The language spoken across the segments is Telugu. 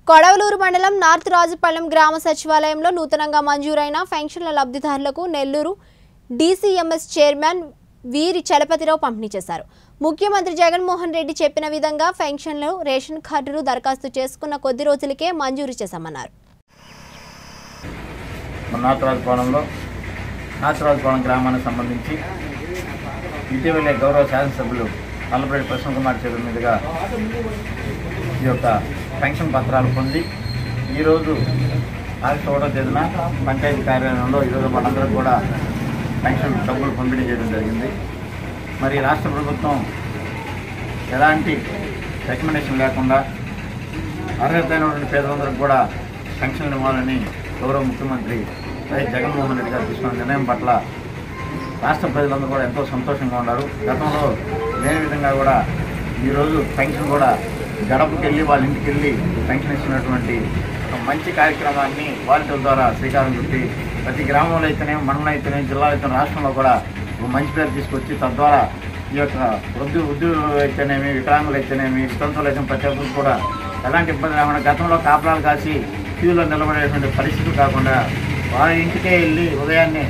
కొడవలూరు మండలం నార్త్ రాజుపాలెం గ్రామ సచివాలయంలో నూతనంగా మంజూరైన పెన్షన్ల లబ్ధిదారులకు నెల్లూరు డీసీఎంఎస్ చైర్మన్ వీరి చలపతిరావు పంపిణీ చేశారు ముఖ్యమంత్రి జగన్మోహన్ రెడ్డి చెప్పిన విధంగా పెన్షన్లు రేషన్ కార్డులు దరఖాస్తు చేసుకున్న కొద్ది రోజులకే మంజూరు చేశామన్నారు మన నాథరాజుపాలెంలో నాథరాజుపాలెం గ్రామానికి సంబంధించి ఇటీవలే గౌరవ శాసనసభ్యులు నల్లపరెడ్డి ప్రసన్న కుమార్ చేతుల మీదుగా ఈ యొక్క పెన్షన్ పత్రాలు పొంది ఈరోజు ఆగస్టు ఒకటో తేదీన పంచాయతీ కార్యాలయంలో ఈరోజు మనందరం కూడా పెన్షన్ డబ్బులు పంపిణీ చేయడం జరిగింది మరి రాష్ట్ర ప్రభుత్వం ఎలాంటి రికమెండేషన్ లేకుండా అర్హతైనటువంటి పేదలందరికీ కూడా పెన్షన్ ఇవ్వాలని గౌరవ ముఖ్యమంత్రి వైఎస్ జగన్మోహన్ రెడ్డి గారు తీసుకున్న నిర్ణయం పట్ల రాష్ట్ర ప్రజలందరూ కూడా ఎంతో సంతోషంగా ఉన్నారు గతంలో లేని విధంగా కూడా ఈరోజు పెన్షన్ కూడా గడపకి వెళ్ళి వాళ్ళ ఇంటికి వెళ్ళి పెన్షన్ ఇస్తున్నటువంటి ఒక మంచి కార్యక్రమాన్ని వాలంటీర్ల ద్వారా శ్రీకారం చుట్టి ప్రతి గ్రామంలో అయితేనే మండలం అయితేనే జిల్లా అయితేనే రాష్ట్రంలో కూడా ఒక మంచి పేరు తీసుకొచ్చి తద్వారా ఈ యొక్క వృద్ధి ఉద్యోగులు అయితేనేమి వికలాంగులు అయితేనేమి వితంతువులు అయితే ప్రతి ఒక్కరు కూడా ఎలాంటి ఇబ్బంది లేకుండా గతంలో కాపలాలు కాసి క్యూలో నిలబడేటువంటి పరిస్థితి కాకుండా వాళ్ళ ఇంటికే వెళ్ళి ఉదయాన్నే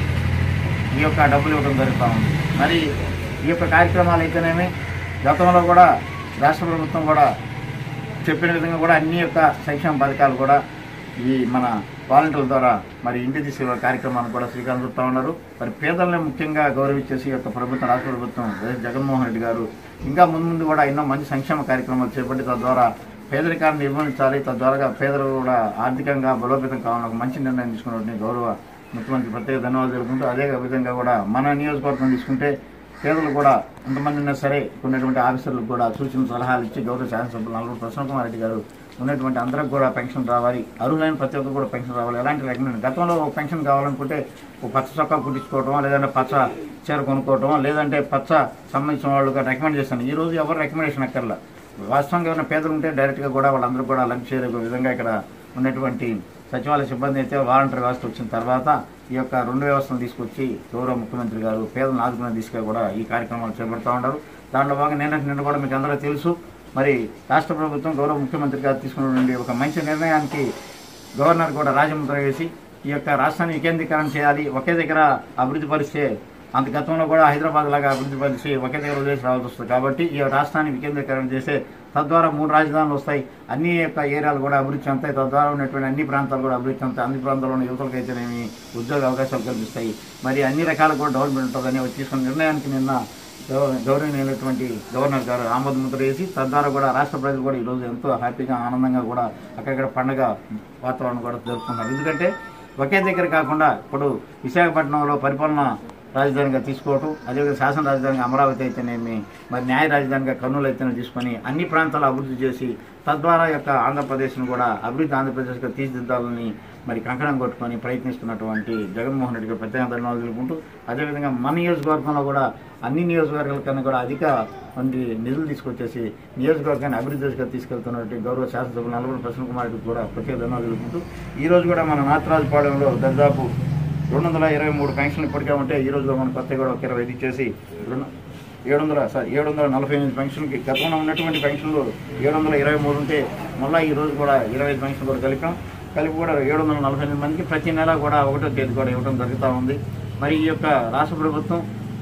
ఈ యొక్క డబ్బులు ఇవ్వడం జరుగుతూ ఉంది మరి ఈ యొక్క కార్యక్రమాలు అయితేనేమి గతంలో కూడా రాష్ట్ర ప్రభుత్వం కూడా చెప్పిన విధంగా కూడా అన్ని యొక్క సంక్షేమ పథకాలు కూడా ఈ మన వాలంటీర్ల ద్వారా మరి ఇంటి తీసుకెళ్ళే కార్యక్రమాన్ని కూడా శ్రీకారం చుడతా ఉన్నారు మరి పేదల్ని ముఖ్యంగా గౌరవించేసి ఈ యొక్క ప్రభుత్వం రాష్ట్ర ప్రభుత్వం వైఎస్ జగన్మోహన్ రెడ్డి గారు ఇంకా ముందు ముందు కూడా ఎన్నో మంచి సంక్షేమ కార్యక్రమాలు చేపట్టి తద్వారా పేదరికాన్ని నిర్మూలించాలి తద్వారా పేదలు కూడా ఆర్థికంగా బలోపేతం కావాలని ఒక మంచి నిర్ణయం తీసుకున్నటువంటి గౌరవ ముఖ్యమంత్రి ప్రత్యేక ధన్యవాదాలు తెలుపుకుంటూ అదే విధంగా కూడా మన నియోజకవర్గం తీసుకుంటే పేదలు కూడా ఎంతమంది ఉన్నా సరే ఉన్నటువంటి ఆఫీసర్లకు కూడా సూచనలు సలహాలు ఇచ్చి గౌరవ శాసనసభ్యులు నలుగురు ప్రసన్న కుమార్ రెడ్డి గారు ఉన్నటువంటి అందరికి కూడా పెన్షన్ రావాలి అర్హులైన ప్రతి ఒక్కరు కూడా పెన్షన్ రావాలి ఎలాంటి రికమెండ్ గతంలో ఒక పెన్షన్ కావాలనుకుంటే ఒక పచ్చ చొక్కా కుట్టించుకోవటం లేదంటే పచ్చ చీర కొనుక్కోవటం లేదంటే పచ్చ సంబంధించిన వాళ్ళుగా రికమెండ్ చేస్తాను ఈ రోజు ఎవరు రికమెండేషన్ అక్కర్లా వాస్తవంగా ఉన్న పేదలు ఉంటే డైరెక్ట్గా కూడా వాళ్ళందరూ కూడా లబ్ధి చేరే విధంగా ఇక్కడ ఉన్నటువంటి సచివాలయ సిబ్బంది అయితే వాలంటీర్ వ్యవస్థ వచ్చిన తర్వాత ఈ యొక్క రెండు వ్యవస్థను తీసుకొచ్చి గౌరవ ముఖ్యమంత్రి గారు పేదలను ఆదుకునే దిశగా కూడా ఈ కార్యక్రమాలు చేపడుతూ ఉన్నారు దాంట్లో భాగంగా నిన్న నిన్న కూడా మీకు అందరూ తెలుసు మరి రాష్ట్ర ప్రభుత్వం గౌరవ ముఖ్యమంత్రి గారు తీసుకున్నటువంటి ఒక మంచి నిర్ణయానికి గవర్నర్ కూడా రాజముద్ర వేసి ఈ యొక్క రాష్ట్రాన్ని వికేంద్రీకరణ చేయాలి ఒకే దగ్గర అభివృద్ధి పరిస్తే అంత గతంలో కూడా హైదరాబాద్ లాగా అభివృద్ధి పరిచి ఒకే దగ్గర వదిలేసి రావాల్సి వస్తుంది కాబట్టి ఈ రాష్ట్రాన్ని వికేంద్రీకరణ చేస్తే తద్వారా మూడు రాజధానులు వస్తాయి అన్ని యొక్క ఏరియాలు కూడా అభివృద్ధి చెందుతాయి తద్వారా ఉన్నటువంటి అన్ని ప్రాంతాలు కూడా అభివృద్ధి చెందుతాయి అన్ని ప్రాంతాల్లో ఉన్న యువతలకు అయితేనేమి ఉద్యోగ అవకాశాలు కల్పిస్తాయి మరి అన్ని రకాల కూడా డెవలప్మెంట్ ఉంటుందని తీసుకున్న నిర్ణయానికి నిన్న గౌ- గౌరవనీయులైనటువంటి గవర్నర్ గారు ఆమోద ముద్ర వేసి తద్వారా కూడా రాష్ట్ర ప్రజలు కూడా ఈరోజు ఎంతో హ్యాపీగా ఆనందంగా కూడా అక్కడక్కడ పండగ వాతావరణం కూడా జరుపుకున్నారు ఎందుకంటే ఒకే దగ్గర కాకుండా ఇప్పుడు విశాఖపట్నంలో పరిపాలన రాజధానిగా తీసుకోవటం అదేవిధంగా శాసన రాజధానిగా అమరావతి అయితేనేమి మరి న్యాయ రాజధానిగా కర్నూలు అయితేనే తీసుకొని అన్ని ప్రాంతాలు అభివృద్ధి చేసి తద్వారా యొక్క ఆంధ్రప్రదేశ్ను కూడా అభివృద్ధి ఆంధ్రప్రదేశ్గా తీర్చిదిద్దాలని మరి కంకణం కొట్టుకొని ప్రయత్నిస్తున్నటువంటి జగన్మోహన్ రెడ్డి గారు ప్రత్యేక ధన్యవాదాలు తెలుపుకుంటూ అదేవిధంగా మన నియోజకవర్గంలో కూడా అన్ని నియోజకవర్గాల కన్నా కూడా అధిక మంది నిధులు తీసుకొచ్చేసి నియోజకవర్గాన్ని అభివృద్ధి దిశగా తీసుకెళ్తున్నటువంటి గౌరవ శాసనసభ్యులు నల్లగొండ ప్రసన్న కుమార్ రెడ్డికి కూడా ప్రత్యేక ధన్యవాదాలు తెలుపుకుంటూ ఈ రోజు కూడా మన నాథరాజుపాలెంలో దాదాపు రెండు వందల ఇరవై మూడు పెన్షన్లు ఇప్పటికే ఉంటే ఈ రోజు మనం కొత్తగా కూడా ఒక ఇరవై ఐదు ఇచ్చేసి రెండు ఏడు వందల సారీ ఏడు వందల నలభై ఎనిమిది పెన్షన్కి గతంలో ఉన్నటువంటి పెన్షన్లు ఏడు వందల ఇరవై మూడు ఉంటే మళ్ళీ ఈ రోజు కూడా ఇరవై ఐదు పెన్షన్లు కూడా కలిపాం కలిపి కూడా ఏడు వందల నలభై ఎనిమిది మందికి ప్రతి నెల కూడా ఒకటో తేదీ కూడా ఇవ్వడం జరుగుతూ ఉంది మరి ఈ యొక్క రాష్ట్ర ప్రభుత్వం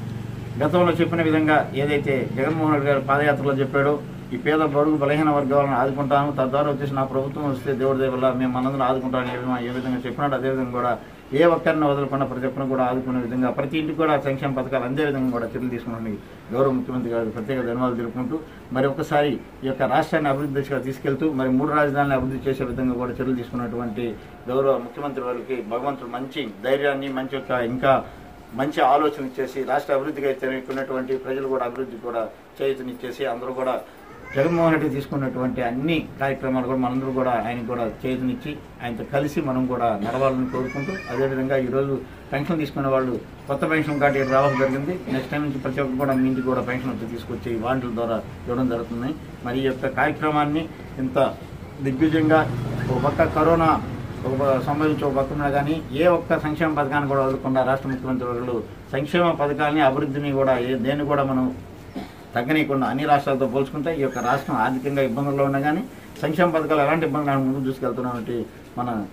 గతంలో చెప్పిన విధంగా ఏదైతే జగన్మోహన్ రెడ్డి గారు పాదయాత్రలో చెప్పాడో ఈ పేద బడుగు బలహీన వర్గాలను ఆదుకుంటాను తద్వారా వచ్చేసి నా ప్రభుత్వం వస్తే దేవుడి దేవ వల్ల మేము మనందరం ఆదుకుంటామని ఏ విధంగా- ఏ విధంగా చెప్పినాడు అదేవిధంగా కూడా ఏ ఒక్కరిని వదలకుండా ప్రతి ఒక్కరిని కూడా ఆదుకునే విధంగా ప్రతి ఇంటికి కూడా సంక్షేమ పథకాలు అందే విధంగా కూడా చర్యలు తీసుకున్నాను గౌరవ ముఖ్యమంత్రి గారికి ప్రత్యేక ధన్యవాదాలు తెలుపుకుంటూ మరి ఒక్కసారి ఈ యొక్క రాష్ట్రాన్ని అభివృద్ధి దిశగా తీసుకెళ్తూ మరి మూడు రాజధానులను అభివృద్ధి చేసే విధంగా కూడా చర్యలు తీసుకున్నటువంటి గౌరవ ముఖ్యమంత్రి వారికి భగవంతుడు మంచి ధైర్యాన్ని మంచి యొక్క ఇంకా మంచి ఆలోచన ఇచ్చేసి రాష్ట్ర అభివృద్ధికి అయితే ఉన్నటువంటి ప్రజలు కూడా అభివృద్ధి కూడా చేయూతనిచ్చేసి అందరూ కూడా జగన్మోహన్ రెడ్డి తీసుకున్నటువంటి అన్ని కార్యక్రమాలు కూడా మనందరూ కూడా ఆయనకు కూడా చేతునిచ్చి ఆయనతో కలిసి మనం కూడా నడవాలని కోరుకుంటూ అదేవిధంగా ఈరోజు పెన్షన్ తీసుకునే వాళ్ళు కొత్త పెన్షన్ కార్డు ఇక్కడ రావడం జరిగింది నెక్స్ట్ టైం నుంచి ప్రతి ఒక్కరు కూడా మీ ఇంటికి కూడా పెన్షన్ వచ్చి తీసుకొచ్చి వాంటల ద్వారా ఇవ్వడం జరుగుతుంది మరి ఈ యొక్క కార్యక్రమాన్ని ఇంత దిగ్విజయంగా ఒక పక్క కరోనా ఒక సంబంధించి ఒక పక్కన కానీ ఏ ఒక్క సంక్షేమ పథకాన్ని కూడా వదలకుండా రాష్ట్ర ముఖ్యమంత్రి వర్యులు సంక్షేమ పథకాలని అభివృద్ధిని కూడా ఏ దేన్ని కూడా మనం తగ్గనీయకుండా అన్ని రాష్ట్రాలతో పోల్చుకుంటే ఈ యొక్క రాష్ట్రం ఆర్థికంగా ఇబ్బందుల్లో ఉన్నా కానీ సంక్షేమ పథకాలు ఎలాంటి ఇబ్బంది ముందుకు తీసుకెళ్తున్నామంటే మన